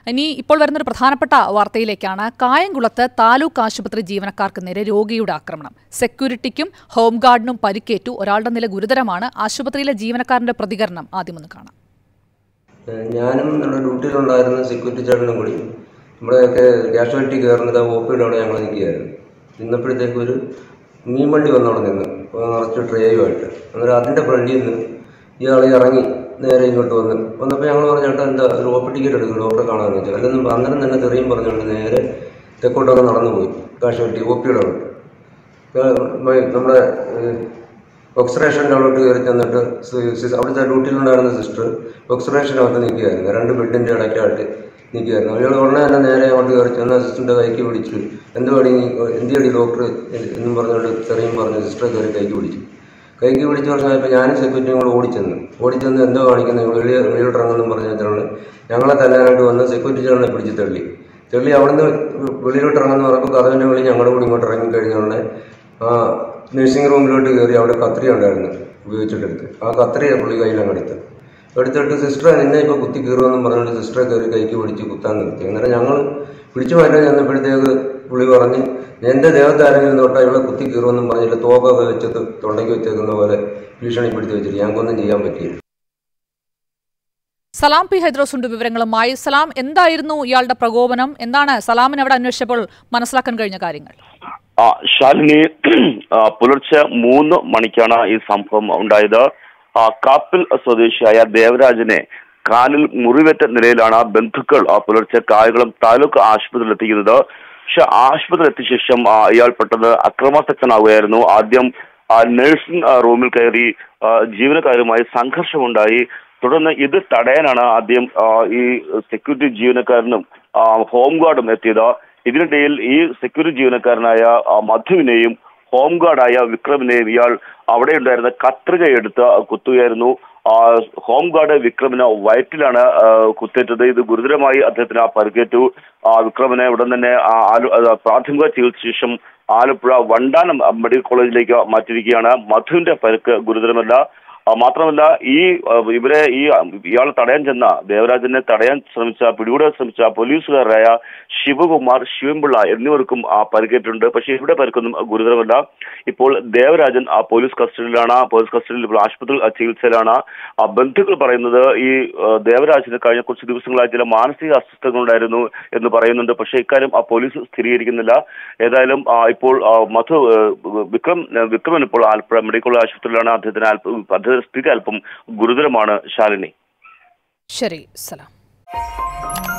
ഇനി ഇപ്പോൾ വരുന്നൊരു പ്രധാനപ്പെട്ട വാർത്തയിലേക്കാണ് കായംകുളത്ത് താലൂക്ക് ആശുപത്രി ജീവനക്കാർക്ക് നേരെ രോഗിയുടെ ആക്രമണം സെക്യൂരിറ്റിക്കും ഹോംഗാർഡിനും പരിക്കേറ്റു ഒരാളുടെ നില ഗുരുതരമാണ് ആശുപത്രിയിലെ ജീവനക്കാരന്റെ പ്രതികരണം ആദ്യമൊന്ന് കാണാം ഏഹ് ഞാനും നമ്മുടെ ഡ്യൂട്ടിയിലുണ്ടായിരുന്ന സെക്യൂരിറ്റി ചേട്ടനും കൂടി നമ്മുടെയൊക്കെ കാഷ്വാലിറ്റി കയറുന്നത് ഒ പിയുടെ അവിടെ ഞങ്ങൾ നിൽക്കുകയായിരുന്നു നിന്നപ്പോഴത്തേക്ക് ഒരു മീൻ വണ്ടി വന്നവിടെ നിന്ന് നിറച്ച് ട്രേയുമായിട്ട് അന്നേരം അതിൻ്റെ ഫ്രണ്ടിൽ നിന്ന് ഇയാൾ ഇറങ്ങി നേരെ ഇങ്ങോട്ട് വന്ന് വന്നപ്പോൾ ഞങ്ങൾ പറഞ്ഞു ചേട്ടാ എന്താ ഒരു ഒ പി ടിക്കറ്റ് എടുക്കും ഡോക്ടറെ കാണാമെന്ന് വെച്ചാൽ അല്ലെന്നും അന്നേരം തന്നെ തെറിയും പറഞ്ഞുകൊണ്ട് നേരെ തെക്കോട്ടൊക്കെ നടന്നു പോയി കാഷ്വാലിറ്റി ഒ പിയുടെ അവിടെ ഏഹ് നമ്മുടെ ഏഹ് ഒക്സിറേഷൻ്റെ അവിടോട്ട് കയറി ചെന്നിട്ട് സി- സി- അവിടുത്തെ ഡ്യൂട്ടിയിലുണ്ടായിരുന്ന സിസ്റ്റർ ഒക്സിറേഷനകത്ത് നിൽക്കുകയായിരുന്നു രണ്ട് ബെഡിൻ്റെ ഇടയ്ക്കായിട്ട് നിൽക്കുകയായിരുന്നു അയാൾ ഉടനെ തന്നെ നേരെ അങ്ങോട്ട് കയറി ചെന്ന് സിസ്റ്ററിൻ്റെ കൈക്ക് പിടിച്ചു എന്ത് പടി എന്ത് പടി ഡോക്ടർ എന്നും പറഞ്ഞുകൊണ്ട് തെറിയും പറഞ്ഞു സിസ്റ്ററെ കയറി കൈക്ക് പിടിച്ചു കൈക്ക് പിടിച്ച് പറഞ്ഞപ്പോൾ ഞാനും സെക്യൂരിറ്റിയും കൂടെ ഓടിച്ചെന്ന് ഓടിച്ചെന്ന് എന്തോ കാണിക്കുന്നത് നിങ്ങൾ വെളിയിൽ വെളിയിലോട്ട് ഇറങ്ങുമെന്നും പറഞ്ഞ വെച്ചാൽ ഞങ്ങളെ തല്ലാനായിട്ട് വന്ന് സെക്യൂരിറ്റി ചേട്ടനെ പിടിച്ച് തള്ളി തള്ളി അവിടുന്ന് വെളിയിലോട്ട് ഇറങ്ങുന്ന പറഞ്ഞപ്പോൾ കഥവിൻ്റെ വെളി ഞങ്ങളുടെ കൂടി ഇങ്ങോട്ട് ഇറങ്ങി കഴിഞ്ഞോണ്ട് ആ നഴ്സിംഗ് റൂമിലോട്ട് കയറി അവിടെ കത്രി ഉണ്ടായിരുന്നു ഉപയോഗിച്ചിട്ടെടുത്ത് ആ കത്രി പുള്ളി കയ്യിലങ്ങ് എടുത്ത് എടുത്തിട്ട് സിസ്റ്ററെ നിന്നെ ഇപ്പോൾ കുത്തി കീറുമെന്നും പറഞ്ഞിട്ട് സിസ്റ്ററെ കയറി കൈക്ക് പിടിച്ച് കുത്താൻ നിർത്തി അന്നേരം ഞങ്ങൾ പിടിച്ചു മാറ്റാൻ ചെന്നപ്പോഴത്തേക്ക് പുള്ളി പറഞ്ഞ് എൻ്റെ ദേഹത്ത് ആരെങ്കിലും തൊട്ടാ ഇവിടെ കുത്തി കീറുമെന്നും പറഞ്ഞിട്ട് തോക്കൊക്കെ വെച്ചത് തൊണ്ടയ്ക്ക് വെച്ചേക്കുന്ന പോലെ ഭീഷണിപ്പെടുത്തി വെച്ചിട്ട് ഞങ്ങൾക്കൊന്നും ചെയ്യാൻ പറ്റിയില്ല സലാം പി ഹൈദ്രോസുണ്ട് വിവരങ്ങളുമായി സലാം എന്തായിരുന്നു ഇയാളുടെ പ്രകോപനം എന്താണ് സലാമിന് അവിടെ അന്വേഷിച്ചപ്പോൾ മനസ്സിലാക്കാൻ കഴിഞ്ഞ കാര്യങ്ങൾ ആ, ശാലിനി ആ, പുലർച്ചെ മൂന്ന് മണിക്കാണ് ഈ സംഭവം ഉണ്ടായത് ആ, കാപ്പിൽ സ്വദേശിയായ ദേവരാജനെ കാലിൽ മുറിവേറ്റ നിലയിലാണ് ബന്ധുക്കൾ ആ, പുലർച്ചെ കായകുളം താലൂക്ക് ആശുപത്രിയിൽ എത്തിക്കുന്നത് പക്ഷെ ആശുപത്രിയിൽ എത്തിയ ശേഷം ആ, ഇയാൾ പെട്ടെന്ന് അക്രമാസക്തനാവുകയായിരുന്നു ആദ്യം ആ, നഴ്സിംഗ് ആ, റൂമിൽ കയറി ആ, ജീവനക്കാരുമായി സംഘർഷമുണ്ടായി തുടർന്ന് ഇത് തടയാനാണ് ആദ്യം ആ, ഈ സെക്യൂരിറ്റി ജീവനക്കാരനും ആ, ഹോം ഗാർഡും എത്തിയത് ഇതിനിടയിൽ ഈ സെക്യൂരിറ്റി ജീവനക്കാരനായ ആ, മധുവിനെയും ഹോം ഗാർഡായ വിക്രമിനെയും ഇയാൾ അവിടെ ഉണ്ടായിരുന്ന കത്രിക എടുത്ത് കുത്തുകയായിരുന്നു ആ, ഹോം ഗാർഡ് വിക്രമിന് വയറ്റിലാണ് ആ, കുത്തേറ്റത് ഇത് ഗുരുതരമായി അദ്ദേഹത്തിന് ആ പരിക്കേറ്റു ആ, വിക്രമിനെ ഉടൻ തന്നെ ആ, ആലു- ആ, പ്രാഥമിക ചികിത്സ ശേഷം ആലപ്പുഴ വണ്ടാനം മെഡിക്കൽ കോളേജിലേക്ക് മാറ്റിയിരിക്കുകയാണ് മധുവിന്റെ പരിക്ക് ഗുരുതരമല്ല ആ, മാത്രമല്ല ഈ ആ, ഇവരെ ഈ ആ, ഇയാളെ തടയാൻ ചെന്ന ദേവരാജനെ തടയാൻ ശ്രമിച്ച പിടികൂടാൻ ശ്രമിച്ച പോലീസുകാരായ ശിവകുമാർ ശിവൻപിള്ള എന്നിവർക്കും ആ പരിക്കേറ്റിട്ടുണ്ട് പക്ഷേ ഇവിടെ പരിക്കൊന്നും ഗുരുതരമല്ല ഇപ്പോൾ ദേവരാജൻ ആ പോലീസ് കസ്റ്റഡിയിലാണ് പോലീസ് കസ്റ്റഡിയിൽ ഇപ്പോൾ ആശുപത്രിയിൽ ആ, ചികിത്സയിലാണ് ആ ബന്ധുക്കൾ പറയുന്നത് ഈ ആ, ദേവരാജന് കഴിഞ്ഞ കുറച്ച് ദിവസങ്ങളായി ചില മാനസിക അസ്വസ്ഥതകൾ ഉണ്ടായിരുന്നു എന്ന് പറയുന്നുണ്ട് പക്ഷേ ഇക്കാര്യം ആ പോലീസ് സ്ഥിരീകരിക്കുന്നില്ല ഏതായാലും ആ, ഇപ്പോൾ ആ, മധു ആ, വിക്രം വിക്രമൻ ഇപ്പോൾ ആലപ്പുഴ മെഡിക്കൽ കോളേജ് ആശുപത്രിയിലാണ് അദ്ദേഹത്തിന് അല്പം അദ്ദേഹത്തിന്റെ സ്ഥിതി അല്പം ഗുരുതരമാണ് ശാലിനി ശരി സലാം